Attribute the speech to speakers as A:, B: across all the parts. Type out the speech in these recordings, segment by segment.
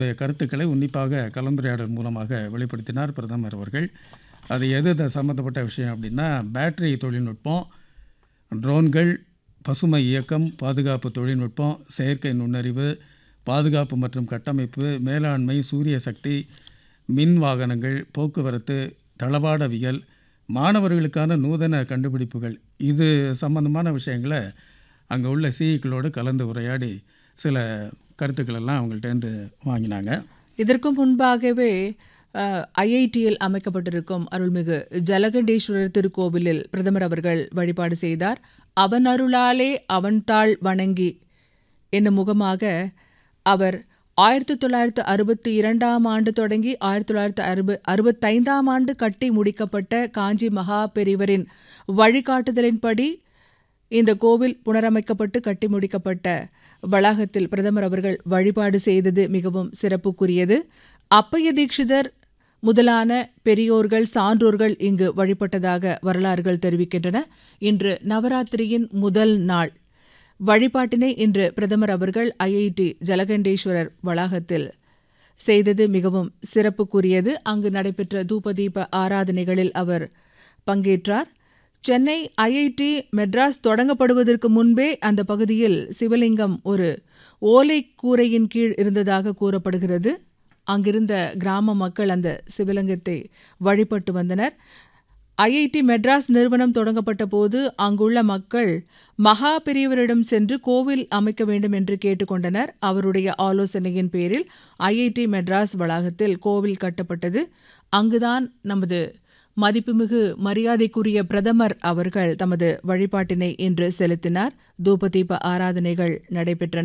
A: கருத்துக்களை உன்னிப்பாக கலந்துரையாடல் மூலமாக வெளிப்படுத்தினார் பிரதமர் அவர்கள் அது எது த- சம்மந்தப்பட்ட விஷயம் அப்படின்னா பேட்டரி தொழில்நுட்பம் ட்ரோன்கள் பசுமை இயக்கம் பாதுகாப்பு தொழில்நுட்பம் செயற்கை நுண்ணறிவு பாதுகாப்பு மற்றும் கட்டமைப்பு மேலாண்மை சூரிய சக்தி மின் வாகனங்கள் போக்குவரத்து தளவாடவியல் மாணவர்களுக்கான நூதன கண்டுபிடிப்புகள் இது சம்பந்தமான விஷயங்களை அங்கே உள்ள சிஇக்களோடு கலந்து உரையாடி சில கருத்துக்கள் எல்லாம் அவங்கள்ட்டேருந்து வாங்கினாங்க
B: இதற்கு முன்பாகவே ஐஐடியில் அமைக்கப்பட்டிருக்கும் அருள்மிகு ஜலகண்டேஸ்வரர் திருக்கோவிலில் பிரதமர் அவர்கள் வழிபாடு செய்தார் அவன் அருளாலே அவன் தாள் வணங்கி என்னும் முகமாக அவர் ஆயிரத்தி தொள்ளாயிரத்து அறுபத்தி இரண்டாம் ஆண்டு தொடங்கி ஆயிரத்தி தொள்ளாயிரத்து அறுப அறுபத்தைந்தாம் ஆண்டு கட்டி முடிக்கப்பட்ட காஞ்சி மகா பெரிவரின் வழிகாட்டுதலின்படி இந்த கோவில் புனரமைக்கப்பட்டு கட்டி முடிக்கப்பட்ட வளாகத்தில் பிரதமர் அவர்கள் வழிபாடு செய்தது மிகவும் சிறப்புக்குரியது அப்பைய தீட்சிதர் முதலான பெரியோர்கள் சான்றோர்கள் இங்கு வழிபட்டதாக வரலாறுகள் தெரிவிக்கின்றன இன்று நவராத்திரியின் முதல் நாள் வழிபாட்டினை இன்று பிரதமர் அவர்கள் ஐஐடி ஜலகண்டேஸ்வரர் வளாகத்தில் செய்தது மிகவும் சிறப்புக்குரியது அங்கு நடைபெற்ற தூபதீப ஆராதனைகளில் அவர் பங்கேற்றார் சென்னை ஐஐடி மெட்ராஸ் தொடங்கப்படுவதற்கு முன்பே அந்த பகுதியில் சிவலிங்கம் ஒரு ஓலை கூரையின் கீழ் இருந்ததாக கூறப்படுகிறது அங்கிருந்த கிராம மக்கள் அந்த சிவலிங்கத்தை வழிபட்டு வந்தனர் ஐஐடி மெட்ராஸ் நிறுவனம் தொடங்கப்பட்ட போது அங்குள்ள மக்கள் மகா பெரியவரிடம் சென்று கோவில் அமைக்க வேண்டும் என்று கேட்டுக்கொண்டனர் அவருடைய ஆலோசனையின் பேரில் ஐஐடி மெட்ராஸ் வளாகத்தில் கோவில் கட்டப்பட்டது அங்குதான் நமது மதிப்புமிகு மரியாதைக்குரிய பிரதமர் அவர்கள் தமது வழிபாட்டினை இன்று செலுத்தினார் தூபதீப ஆராதனைகள் நடைபெற்றன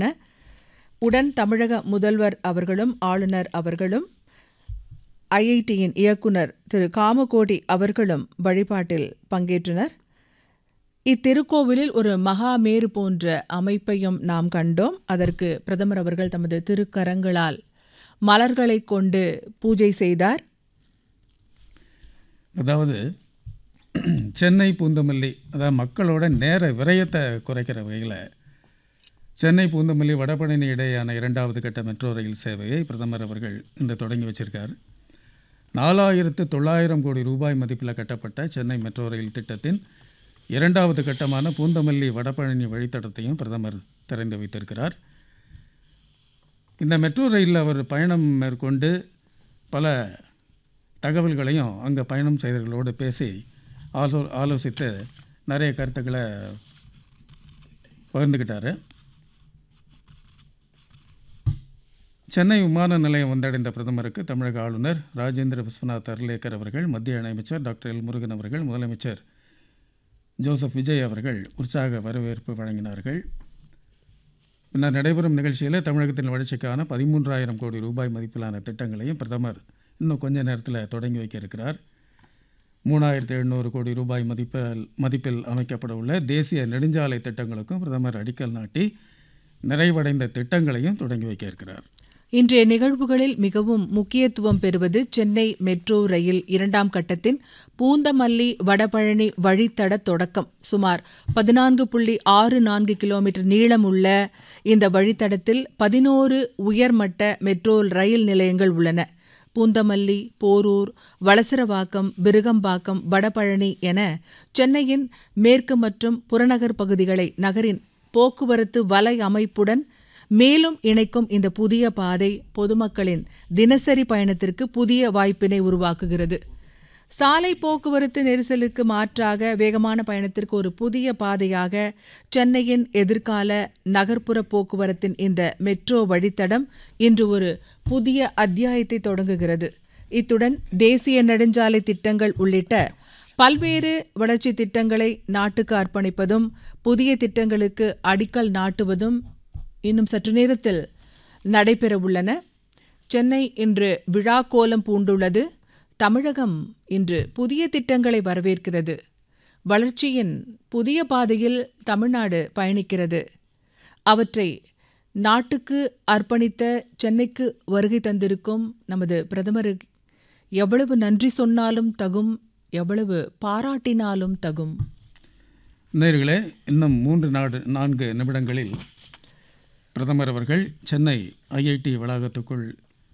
B: உடன் தமிழக முதல்வர் அவர்களும் ஆளுநர் அவர்களும் ஐஐடியின் இயக்குனர் திரு காமகோடி அவர்களும் வழிபாட்டில் பங்கேற்றனர் இத்திருக்கோவிலில் ஒரு மகாமேரு போன்ற அமைப்பையும் நாம் கண்டோம் அதற்கு பிரதமர் அவர்கள் தமது திருக்கரங்களால் மலர்களைக் கொண்டு பூஜை செய்தார்
A: அதாவது சென்னை பூந்தமல்லி அதாவது மக்களோட நேர விரயத்தை குறைக்கிற வகையில் சென்னை பூந்தமல்லி வடபழனி இடையேயான இரண்டாவது கட்ட மெட்ரோ ரயில் சேவையை பிரதமர் அவர்கள் இன்று தொடங்கி வச்சிருக்கார் நாலாயிரத்து தொள்ளாயிரம் கோடி ரூபாய் மதிப்பில் கட்டப்பட்ட சென்னை மெட்ரோ ரயில் திட்டத்தின் இரண்டாவது கட்டமான பூந்தமல்லி வடபழனி வழித்தடத்தையும் பிரதமர் திறந்து வைத்திருக்கிறார் இந்த மெட்ரோ ரயிலில் அவர் பயணம் மேற்கொண்டு பல தகவல்களையும் அங்கே பயணம் செய்தவர்களோடு பேசி ஆலோ ஆலோசித்து நிறைய கருத்துக்களை பகிர்ந்துக்கிட்டாரு சென்னை விமான நிலையம் வந்தடைந்த பிரதமருக்கு தமிழக ஆளுநர் ராஜேந்திர விஸ்வநாத் அர்லேக்கர் அவர்கள் மத்திய இணையமைச்சர் டாக்டர் எல் முருகன் அவர்கள் முதலமைச்சர் ஜோசப் விஜய் அவர்கள் உற்சாக வரவேற்பு வழங்கினார்கள் பின்னர் நடைபெறும் நிகழ்ச்சியில் தமிழகத்தின் வளர்ச்சிக்கான பதிமூன்றாயிரம் கோடி ரூபாய் மதிப்பிலான திட்டங்களையும் பிரதமர் இன்னும் கொஞ்ச நேரத்தில் தொடங்கி வைக்க இருக்கிறார் மூணாயிரத்தி எழுநூறு கோடி ரூபாய் மதிப்பில் மதிப்பில் அமைக்கப்பட உள்ள தேசிய நெடுஞ்சாலை திட்டங்களுக்கும் பிரதமர் அடிக்கல் நாட்டி நிறைவடைந்த திட்டங்களையும் தொடங்கி வைக்க இருக்கிறார்
B: இன்றைய நிகழ்வுகளில் மிகவும் முக்கியத்துவம் பெறுவது சென்னை மெட்ரோ ரயில் இரண்டாம் கட்டத்தின் பூந்தமல்லி வடபழனி வழித்தட தொடக்கம் சுமார் பதினான்கு புள்ளி ஆறு நான்கு கிலோமீட்டர் நீளமுள்ள இந்த வழித்தடத்தில் பதினோரு உயர்மட்ட மெட்ரோ ரயில் நிலையங்கள் உள்ளன பூந்தமல்லி போரூர் வளசரவாக்கம் விருகம்பாக்கம் வடபழனி என சென்னையின் மேற்கு மற்றும் புறநகர் பகுதிகளை நகரின் போக்குவரத்து வலை அமைப்புடன் மேலும் இணைக்கும் இந்த புதிய பாதை பொதுமக்களின் தினசரி பயணத்திற்கு புதிய வாய்ப்பினை உருவாக்குகிறது சாலை போக்குவரத்து நெரிசலுக்கு மாற்றாக வேகமான பயணத்திற்கு ஒரு புதிய பாதையாக சென்னையின் எதிர்கால நகர்ப்புற போக்குவரத்தின் இந்த மெட்ரோ வழித்தடம் இன்று ஒரு புதிய அத்தியாயத்தை தொடங்குகிறது இத்துடன் தேசிய நெடுஞ்சாலை திட்டங்கள் உள்ளிட்ட பல்வேறு வளர்ச்சி திட்டங்களை நாட்டுக்கு அர்ப்பணிப்பதும் புதிய திட்டங்களுக்கு அடிக்கல் நாட்டுவதும் இன்னும் சற்று நேரத்தில் நடைபெற உள்ளன சென்னை இன்று விழா கோலம் பூண்டுள்ளது தமிழகம் இன்று புதிய திட்டங்களை வரவேற்கிறது வளர்ச்சியின் புதிய பாதையில் தமிழ்நாடு பயணிக்கிறது அவற்றை நாட்டுக்கு அர்ப்பணித்த சென்னைக்கு வருகை தந்திருக்கும் நமது பிரதமருக்கு எவ்வளவு நன்றி சொன்னாலும் தகும் எவ்வளவு பாராட்டினாலும் தகும்
A: நேர்களே இன்னும் மூன்று நாடு நான்கு நிமிடங்களில் பிரதமர் அவர்கள் சென்னை ஐஐடி வளாகத்துக்குள்